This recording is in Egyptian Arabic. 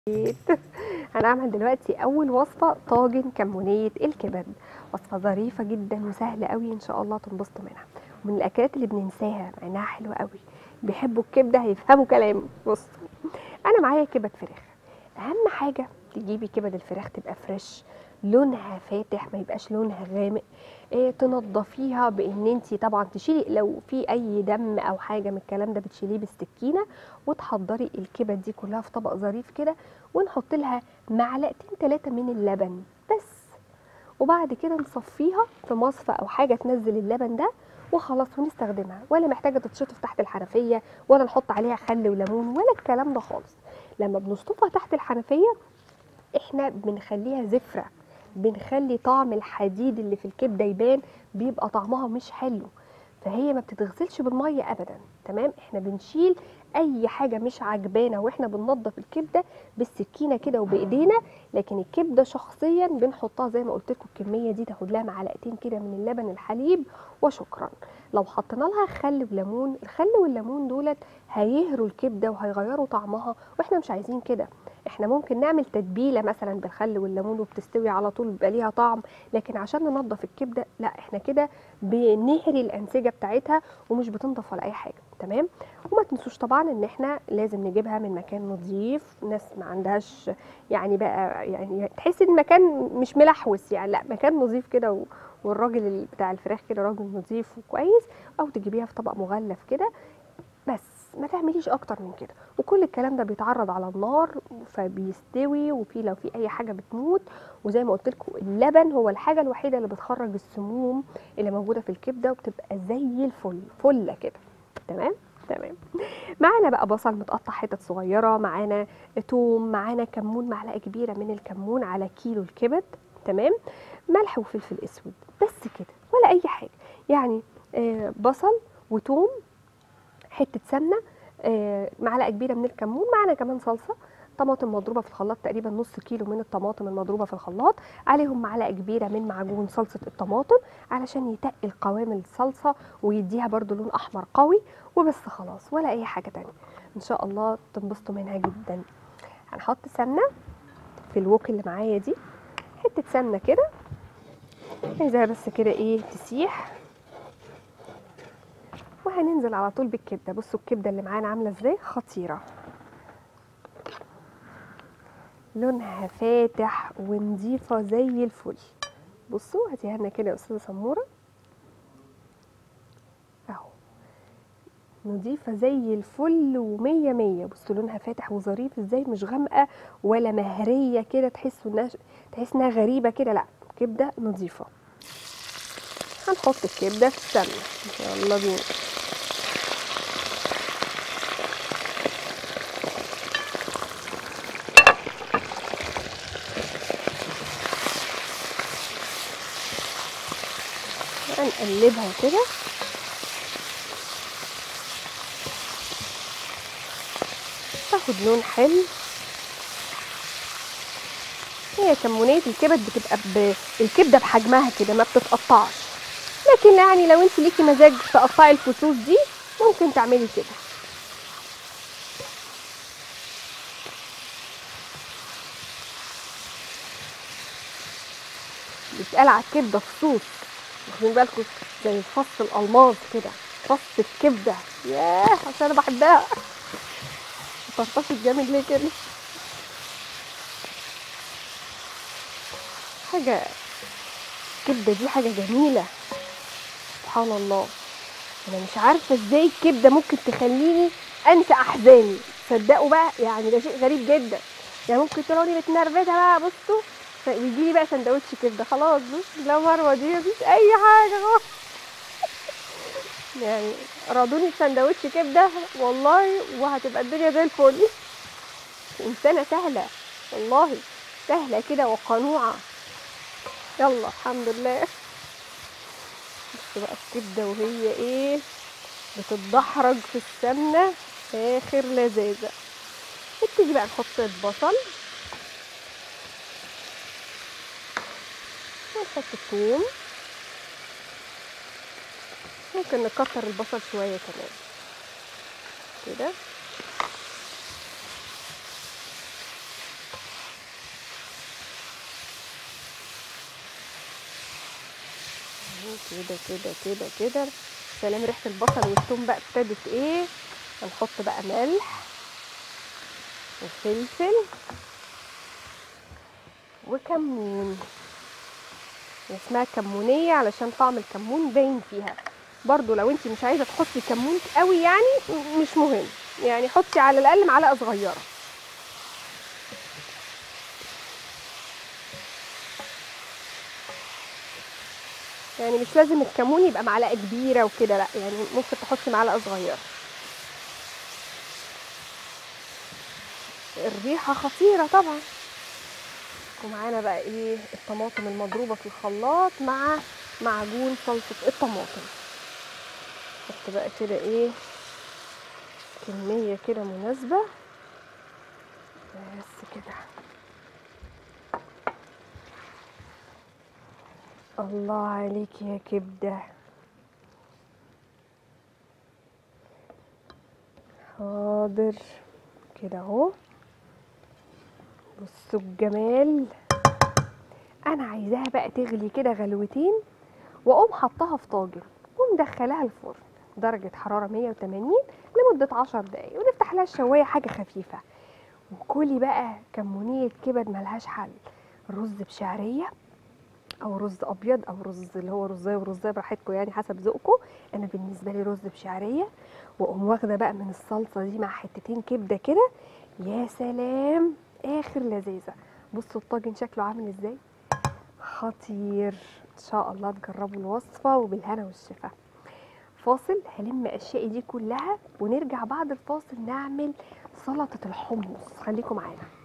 هنعمل دلوقتي اول وصفه طاجن كمونيه الكبد وصفه ظريفه جدا وسهله قوي ان شاء الله تنبسطوا منها ومن الاكلات اللي بننساها مع انها حلوه قوي بيحبوا الكبده هيفهموا كلامي بص انا معايا كبد فراخ اهم حاجه تجيبي كبد الفراخ تبقى فريش لونها فاتح ما يبقاش لونها غامق إيه تنضفيها بان انت طبعا تشيلي لو في اي دم او حاجه من الكلام ده بتشيليه بالسكينه وتحضري الكبد دي كلها في طبق ظريف كده ونحط لها معلقتين ثلاثه من اللبن بس وبعد كده نصفيها في مصفى او حاجه تنزل اللبن ده وخلاص ونستخدمها ولا محتاجه تتشطف تحت الحنفيه ولا نحط عليها خل وليمون ولا الكلام ده خالص لما بنشطفها تحت الحنفيه احنا بنخليها زفره بنخلي طعم الحديد اللي في الكبده يبان بيبقى طعمها مش حلو فهي ما بتتغسلش بالميه ابدا تمام احنا بنشيل اي حاجه مش عجبانا واحنا بننضف الكبده بالسكينه كده وبايدينا لكن الكبده شخصيا بنحطها زي ما قلت لكم الكميه دي تاخد لها معلقتين كده من اللبن الحليب وشكرا لو حطينا لها خل وليمون الخل والليمون دولت هيهروا الكبده وهيغيروا طعمها واحنا مش عايزين كده احنا ممكن نعمل تتبيله مثلا بالخل والليمون وبتستوي على طول بيبقى ليها طعم لكن عشان ننضف الكبده لا احنا كده بنهري الانسجه بتاعتها ومش بتنضف ولا اي حاجه تمام وما تنسوش طبعا ان احنا لازم نجيبها من مكان نظيف ناس ما عندهاش يعني بقى يعني تحس ان المكان مش ملحوس يعني لا مكان نظيف كده و... والراجل ال- بتاع الفراخ كده راجل نظيف وكويس او تجيبيها في طبق مغلف كده بس ما تعمليش اكتر من كده وكل الكلام ده بيتعرض على النار فبيستوي وفي لو في اي حاجه بتموت وزي ما قلت لكم اللبن هو الحاجه الوحيده اللي بتخرج السموم اللي موجوده في الكبده وبتبقى زي الفل فله كده تمام تمام معانا بقى بصل متقطع حتت صغيره معانا توم معانا كمون معلقه كبيره من الكمون على كيلو الكبد تمام ملح وفلفل اسود بس كده ولا اي حاجه يعني آه بصل وتوم حته سمنه آه معلقه كبيره من الكمون معانا كمان صلصه طماطم مضروبه في الخلاط تقريبا نص كيلو من الطماطم المضروبه في الخلاط عليهم معلقه كبيره من معجون صلصه الطماطم علشان يتقل قوام الصلصه ويديها برده لون احمر قوي وبس خلاص ولا اي حاجه تانية ان شاء الله تنبسطوا منها جدا هنحط سمنه في الوك اللي معايا دي حته سمنه كده عايزاها بس كده ايه تسيح وهننزل على طول بالكبده بصوا الكبده اللي معانا عامله ازاي خطيره لونها فاتح ونضيفه زي الفل بصوا هاتيها لنا كده يا استاذه سموره اهو نضيفه زي الفل ومية مية بصوا لونها فاتح وظريف ازاي مش غامقه ولا مهريه كده تحسوا انها تحس انها غريبه كده لا كبده نظيفه هنحط الكبده في السمنه يلا بينا هنقلبها كده تاخد لون حلو هي كمونية الكبد بتبقى ب... الكبده بحجمها كده ما بتتقطعش لكن يعني لو انت ليكي مزاج تقطعي الفصوص دي ممكن تعملي كده بيتقال على الكبده فصوص واخدين بالكم زي فص الالماظ كده فص الكبده ياه عشان انا بحبها طرطشت جامد ليه كده حاجه الكبده دي حاجه جميله سبحان الله انا مش عارفه ازاي الكبده ممكن تخليني انسى احزاني صدقوا بقى يعني ده شيء غريب جدا يعني ممكن تلاقوني متنرفزه بقى بصوا ويجي لي بقى سندوتش كبده خلاص بص لا مروه دي مفيش اي حاجه خالص يعني رضوني بسندوتش كبده والله وهتبقى الدنيا زي الفل انسانه سهله والله سهله كده وقنوعه يلا الحمد لله بص بقى الكبده وهي ايه بتتدحرج في السمنه اخر لذاذه نبتدي بقى نحط البصل ونحط الثوم ممكن نكتر البصل شويه كمان كده اهو كده كده كده كده سلام ريحه البصل والثوم بقى ابتدت ايه هنحط بقى ملح وفلفل وكمون اسمها كمونيه علشان طعم الكمون باين فيها برضو لو انت مش عايزه تحطي كمون قوي يعني م- مش مهم يعني حطي على الاقل معلقه صغيره يعني مش لازم الكمون يبقى معلقه كبيره وكده لا يعني ممكن تحطي معلقه صغيره الريحه خطيره طبعا ومعانا بقى ايه الطماطم المضروبه في الخلاط مع معجون صلصه الطماطم حط بقى كده ايه كميه كده مناسبه بس كده الله عليك يا كبده حاضر كده اهو بصوا الجمال انا عايزاها بقى تغلي كده غلوتين واقوم حطها في طاجن ومدخلاها الفرن درجة حرارة 180 لمدة 10 دقايق ونفتح لها الشواية حاجة خفيفة وكلي بقى كمونية كبد ملهاش حل رز بشعرية او رز ابيض او رز اللي هو رزايه ورزايه براحتكم يعني حسب ذوقكم انا بالنسبه لي رز بشعريه واقوم واخده بقى من الصلصه دي مع حتتين كبده كده يا سلام اخر لذيذه بصوا الطاجن شكله عامل ازاي خطير ان شاء الله تجربوا الوصفه وبالهنا والشفا فاصل هلم اشيائي دي كلها ونرجع بعد الفاصل نعمل سلطه الحمص خليكم معانا